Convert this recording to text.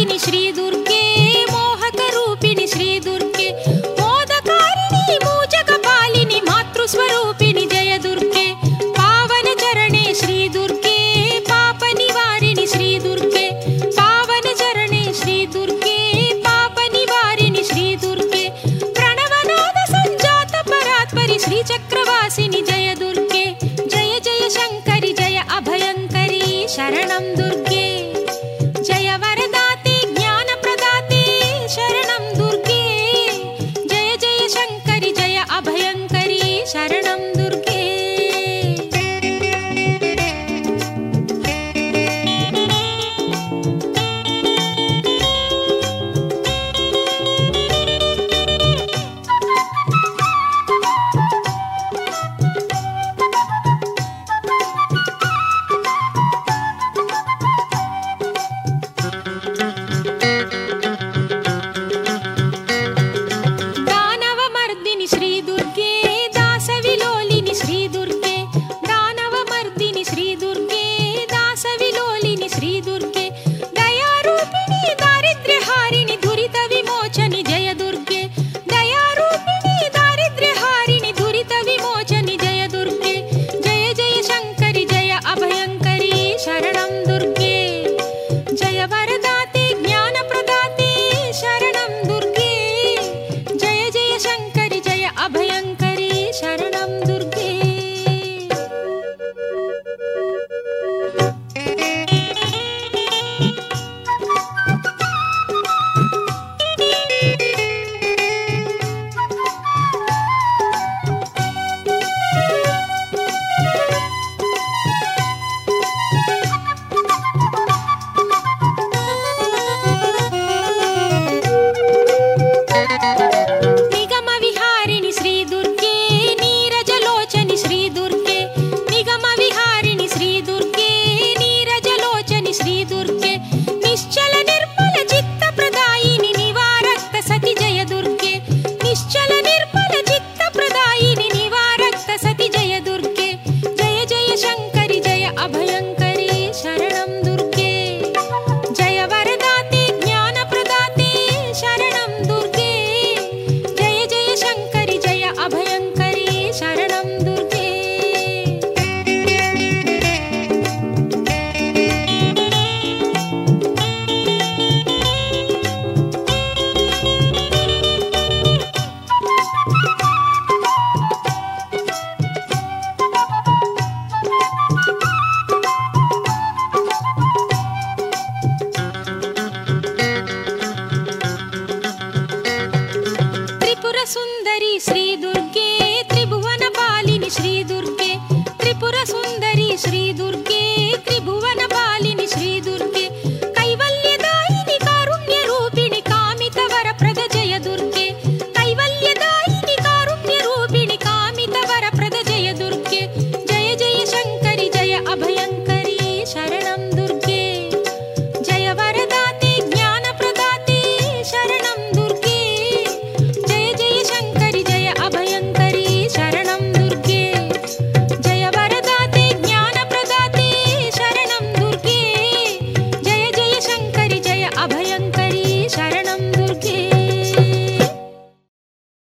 ಮೋಹಕಾರಿಣಿ ಶ್ರೀ ದುರ್ಗೆ ಮೋಹಕ ರೂಪಿಣಿ ಶ್ರೀ ದುರ್ಗೆ ಮೋದಕಾರಿಣಿ ಮೂಜಕ ಪಾಲಿನಿ ಮಾತೃ ಸ್ವರೂಪಿಣಿ ಜಯ ದುರ್ಗೆ ಪಾವನ ಚರಣೆ ಶ್ರೀ ದುರ್ಗೆ ಪಾಪ ನಿವಾರಿಣಿ ಶ್ರೀ ದುರ್ಗೆ ಪಾವನ ಚರಣೆ ಶ್ರೀ ದುರ್ಗೆ ಪಾಪ ನಿವಾರಿಣಿ ಶ್ರೀ ದುರ್ಗೆ ಪ್ರಣವನಾದ ಸಂಜಾತ ಪರಾತ್ಪರಿ ಶ್ರೀ ಚಕ್ರವಾಸಿನಿ ಜಯ ದುರ್ಗೆ ಜಯ ಜಯ ಶಂಕರಿ ಜಯ ಅಭಯಂಕರಿ ಶರಣಂ ದುರ್ಗೆ ಜಯ ವರದಾತೆ ಜ್ಞಾನ ಪ್ರದಾತೆ ಶರಣಂ ದುರ್ಗೆ ಜಯ ಜಯ ಶಂಕರಿ ಜಯ ಅಭಯಂಕರಿ ಶರಣಂ ದುರ್ಗೆ ದಾನವ ಮರ್ದಿನಿ ಶ್ರೀ ದುರ್ಗೆ ದಾಸ ವಿಲೋಲಿನಿ ಶ್ರೀ ದುರ್ಗೆ ದಾನವ ಮರ್ದಿನಿ ಶ್ರೀ ದುರ್ಗೆ ದಾಸ ವಿಲೋಲಿನಿ ಶ್ರೀ ದುರ್ಗೆ ದಯಾರೂಪಿಣಿ ದಾರಿದ್ರ್ಯ ಹಾರಿಣಿ ದುರಿತ ವಿಮೋಚನಿ ಜಯ ದುರ್ಗೆ ದಯಾರೂಪಿಣಿ ದಾರಿದ್ರ್ಯ ಹಾರಿಣಿ ದುರಿತ ವಿಮೋಚನಿ ಜಯ ದುರ್ಗೆ ಜಯ ಜಯ ಶಂಕರಿ ಜಯ ಅಭಯಂಕರಿ ಶರಣಂ ದುರ್ಗೆ ಜಯ ವರದಾತೆ ಜ್ಞಾನ ಪ್ರದಾತೆ ಶರಣಂ ದುರ್ಗೆ ಜಯ ಜಯ ಶಂಕರಿ ಜಯ ಅಭಯಂಕರಿ ಶರಣಂ ದುರ್ಗೆ